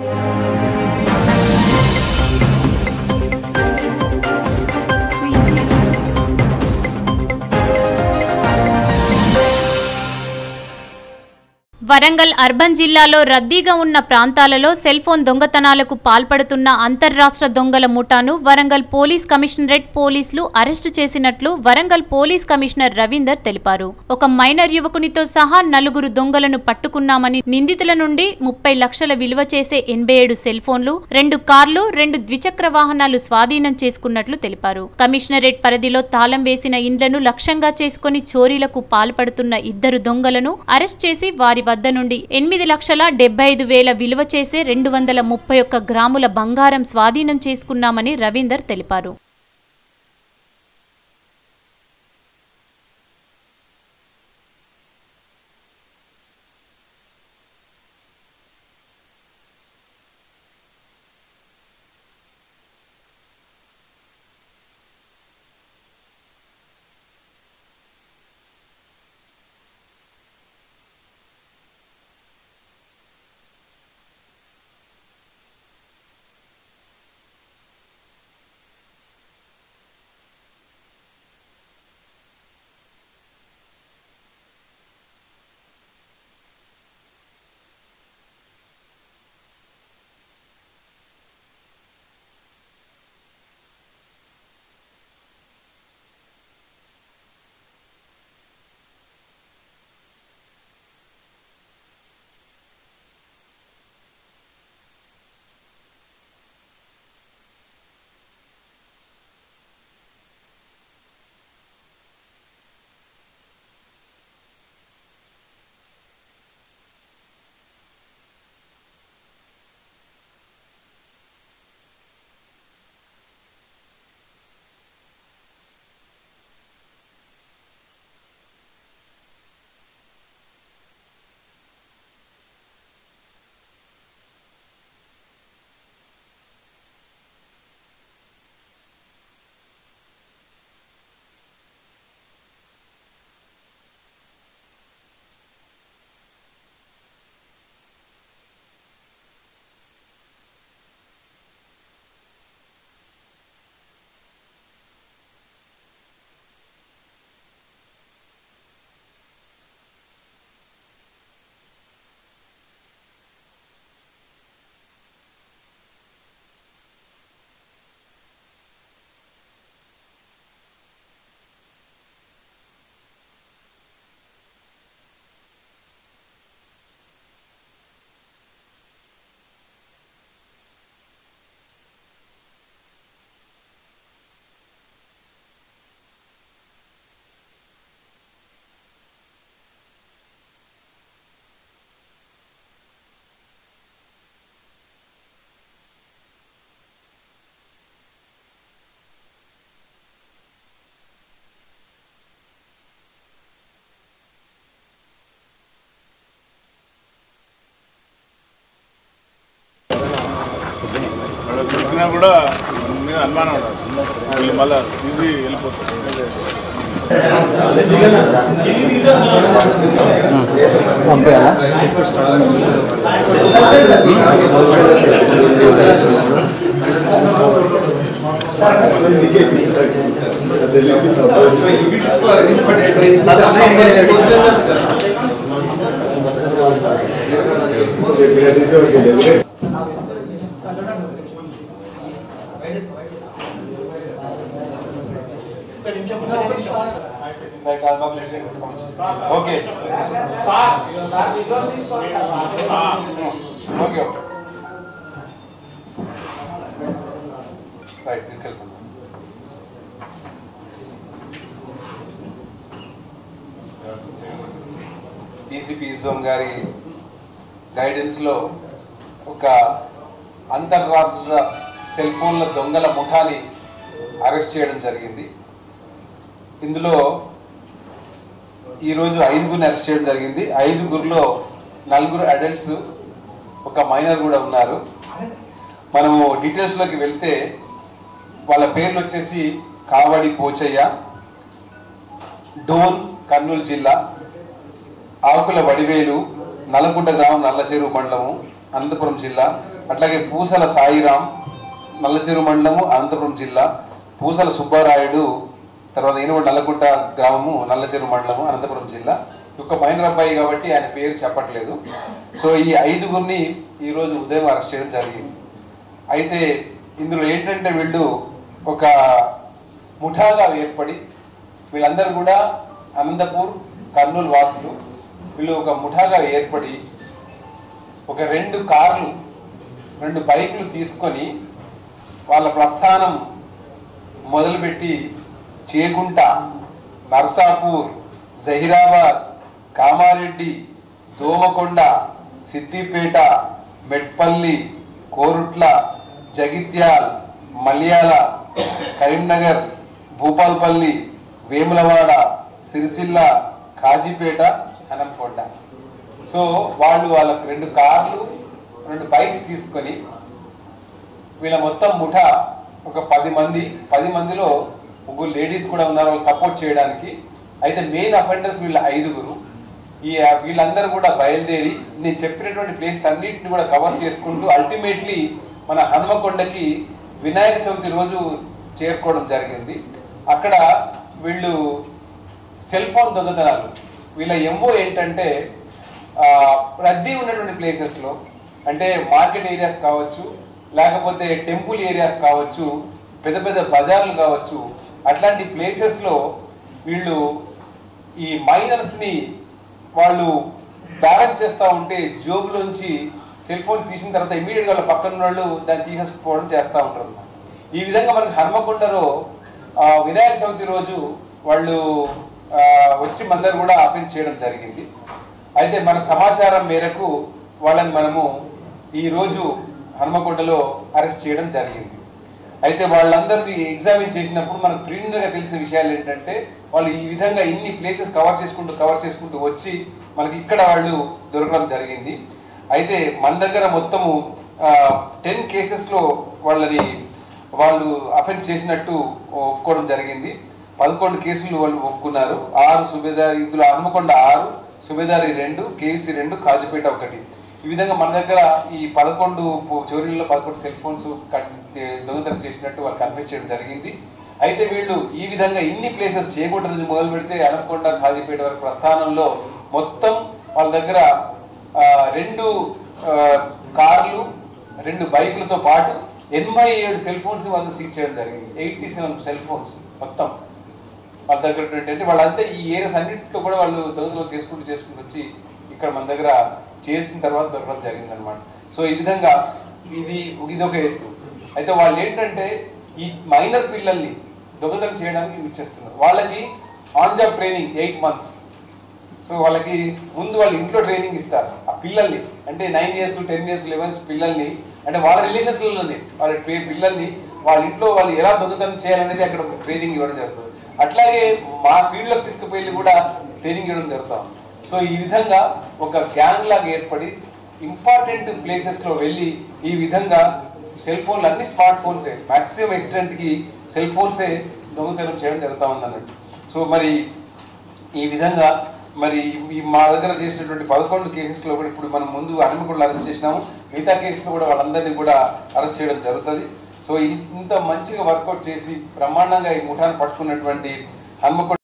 Warangal urban జిల్లాలో రద్దీగా ఉన్న ప్రాంతాలలో సెల్ ఫోన్ దొంగతనాలకు పాల్పడుతున్న అంతర్రాష్ట్ర దొంగల ముఠాను వరంగల్ పోలీస్ కమిషనరేట్ పోలీసులు అరెస్టు చేసినట్లు వరంగల్ పోలీస్ కమిషనర్ రవీందర్ తెలిపారు ఒక మైనర్ యువకునితో సహా నలుగురు దొంగలను పట్టుకున్నామని నిందితుల నుండి ముప్పై లక్షల విలువ చేసే ఎనభై ఏడు సెల్ ఫోన్లు రెండు కార్లు రెండు ద్విచక్ర వాహనాలు స్వాధీనం చేసుకున్నట్లు తెలిపారు కమిషనరేట్ పరిధిలో తాళం వేసిన ఇండ్లను లక్ష్యంగా చేసుకుని చోరీలకు పాల్పడుతున్న ఇద్దరు దొంగలను అరెస్ట్ చేసి వారి వద్ద నుండి ఎనిమిది లక్షల డెబ్బై ఐదు వేల విలువ చేసే రెండు వందల ముప్పై ఒక్క గ్రాముల బంగారం స్వాధీనం చేసుకున్నామని రవీందర్ తెలిపారు వాళ్ళు దొరికినా కూడా మన మీద అనుమానం ఉండదు వీళ్ళు మళ్ళీ ఈజీ వెళ్ళిపోతారు ఓకే ఓకే రైట్ తీసుకెళ్తాం డీసీపీ జోన్ గారి గైడెన్స్లో ఒక అంతర్రాష్ట్ర సెల్ ఫోన్ల దొంగల ముఠాని అరెస్ట్ చేయడం జరిగింది ఇందులో ఈరోజు ఐదుగురిని అరెస్ట్ చేయడం జరిగింది ఐదుగురిలో నలుగురు అడల్ట్స్ ఒక మైనర్ కూడా ఉన్నారు మనము డీటెయిల్స్లోకి వెళ్తే వాళ్ళ పేర్లు వచ్చేసి కావడి పోచయ్య డోన్ కర్నూలు జిల్లా ఆకుల వడివేలు నల్లగుంట గ్రామం నల్లచెరువు మండలము అనంతపురం జిల్లా అట్లాగే పూసల సాయిరాం నల్లచెరు మండలము అనంతపురం జిల్లా పూసల సుబ్బారాయుడు తర్వాత ఈనవాడ నల్లగుట్ట గ్రామము నల్లచెరు మండలము అనంతపురం జిల్లా ఒక మైనర్ అబ్బాయి కాబట్టి ఆయన పేరు చెప్పట్లేదు సో ఈ ఐదుగురిని ఈరోజు ఉదయం అరెస్ట్ చేయడం జరిగింది అయితే ఇందులో ఏంటంటే వీళ్ళు ఒక ముఠాగా ఏర్పడి వీళ్ళందరూ కూడా అనంతపూర్ కర్నూలు వాసులు వీళ్ళు ఒక ముఠాగా ఏర్పడి ఒక రెండు కార్లు రెండు బైకులు తీసుకొని వాళ్ళ ప్రస్థానం మొదలుపెట్టి చేగుంట నర్సాపూర్ జహీరాబాద్ కామారెడ్డి దోమకొండ సిద్దిపేట మెట్పల్లి కోరుట్ల జగిత్యాల్ మల్యాల కరీంనగర్ భూపాల్పల్లి వేములవాడ సిరిసిల్ల కాజీపేట హనంకొండ సో వాళ్ళు వాళ్ళకు రెండు కార్లు రెండు బైక్స్ తీసుకొని వీళ్ళ మొత్తం ముఠ ఒక పది మంది పది మందిలో ముగ్గురు లేడీస్ కూడా ఉన్నారు వాళ్ళు సపోర్ట్ చేయడానికి అయితే మెయిన్ అఫెండర్స్ వీళ్ళ ఐదుగురు ఈ వీళ్ళందరూ కూడా బయలుదేరి నేను చెప్పినటువంటి ప్లేస్ అన్నింటిని కూడా కవర్ చేసుకుంటూ అల్టిమేట్లీ మన హనుమకొండకి వినాయక చవితి రోజు చేరుకోవడం జరిగింది అక్కడ వీళ్ళు సెల్ ఫోన్ దొంగతనాలు వీళ్ళ ఎంఓ ఏంటంటే ఆ, రద్దీ ఉన్నటువంటి ప్లేసెస్లో అంటే మార్కెట్ ఏరియాస్ కావచ్చు లేకపోతే టెంపుల్ ఏరియాస్ కావచ్చు పెద్ద పెద్ద బజార్లు కావచ్చు అట్లాంటి ప్లేసెస్లో వీళ్ళు ఈ మైనర్స్ని వాళ్ళు బ్యాలెన్స్ చేస్తూ ఉంటే జోబులోంచి సెల్ ఫోన్ తీసిన తర్వాత ఇమీడియట్గా వాళ్ళ పక్కన ఉన్న వాళ్ళు దాన్ని తీసేసుకోవడం చేస్తూ ఉంటారు ఈ విధంగా మనకి హనుమకొండలో ఆ, వినాయక చవితి రోజు వాళ్ళు ఆ, వచ్చి మందరు కూడా అఫెన్స్ చేయడం జరిగింది అయితే మన సమాచారం మేరకు వాళ్ళని మనము ఈ రోజు హనుమకొండలో అరెస్ట్ చేయడం జరిగింది అయితే వాళ్ళందరినీ ఎగ్జామిన్ చేసినప్పుడు మనకు ప్రిలిమినరీగా తెలిసిన విషయాలు ఏంటంటే వాళ్ళు ఈ విధంగా ఇన్ని ప్లేసెస్ కవర్ చేసుకుంటూ కవర్ చేసుకుంటూ వచ్చి మనకి ఇక్కడ వాళ్ళు దొరకడం జరిగింది అయితే మన దగ్గర మొత్తము టెన్ కేసెస్లో వాళ్ళని వాళ్ళు అఫెన్స్ చేసినట్టు ఒప్పుకోవడం జరిగింది పదకొండు కేసులు వాళ్ళు ఒప్పుకున్నారు ఆరు సుబేదారి ఇందులో హనుమకొండ ఆరు సుబేదారి రెండు కేసీ రెండు కాజుపేట ఒకటి ఈ విధంగా మన దగ్గర ఈ పదకొండు పో- చోరీల్లో పదకొండు సెల్ ఫోన్స్ దొంగతనం చేసినట్టు వాళ్ళు కన్ఫ్యూజ్ చేయడం జరిగింది అయితే వీళ్ళు ఈ విధంగా ఇన్ని ప్లేసెస్ చేయకుండా నుంచి మొదలు పెడితే అనకొండ కాజీపేట వరకు ప్రస్థానంలో మొత్తం వాళ్ళ దగ్గర ఆ, రెండు ఆ, కార్లు రెండు బైకులతో పాటు ఎనభై ఏడు సెల్ ఫోన్స్ వాళ్ళు సీజ్ చేయడం జరిగింది ఎయిటీ సెవెన్ సెల్ ఫోన్స్ మొత్తం వాళ్ళ దగ్గర ఏంటంటే వాళ్ళంతా ఈ ఏరియాస్ అన్నింటిలో కూడా వాళ్ళు దొంగతనం చేసుకుంటూ చేసుకుంటూ వచ్చి ఇక్కడ మన దగ్గర చేసిన తర్వాత దొరకడం జరిగింది అనమాట సో ఈ విధంగా ఇది ఇది ఒక ఎత్తు అయితే వాళ్ళు ఏంటంటే ఈ మైనర్ పిల్లల్ని దొంగతనం చేయడానికి ఇచ్చేస్తున్నారు వాళ్ళకి on job training eight months so వాళ్ళకి ముందు వాళ్ళు ఇంట్లో ట్రైనింగ్ ఇస్తారు ఆ పిల్లల్ని అంటే nine years ten years elevens పిల్లల్ని అంటే వాళ్ళ రిలేషన్స్లోనే వాళ్ళ పి- పిల్లల్ని వాళ్ళ ఇంట్లో వాళ్ళు ఎలా దొంగతనం చేయాలనేది అక్కడ ట్రైనింగ్ ఇవ్వడం జరుగుతుంది అట్లాగే మా ఫీల్డ్లోకి తీసుకుపోయి కూడా ట్రైనింగ్ ఇవ్వడం జరుగుతాం సో ఈ విధంగా ఒక గ్యాంగ్ లాగా ఏర్పడి ఇంపార్టెంట్ ప్లేసెస్లో వెళ్ళి ఈ విధంగా సెల్ ఫోన్లు అన్ని స్మార్ట్ ఫోన్సే మాక్సిమం ఎక్స్టెంట్కి సెల్ ఫోన్సే దొంగతనం చేయడం జరుగుతూ ఉంది అన్నట్టు సో మరి ఈ విధంగా మరి ఈ మా దగ్గర చేసినటువంటి పదకొండు కేసెస్లో కూడా ఇప్పుడు మనం ముందు హనుమకొండలో అరెస్ట్ చేసినాము మిగతా కేసులో కూడా వాళ్ళందరినీ కూడా అరెస్ట్ చేయడం జరుగుతుంది సో ఇంత మంచిగా వర్కౌట్ చేసి బ్రహ్మాండంగా ఈ ముఠాన్ని పట్టుకున్నటువంటి హనుమకొండ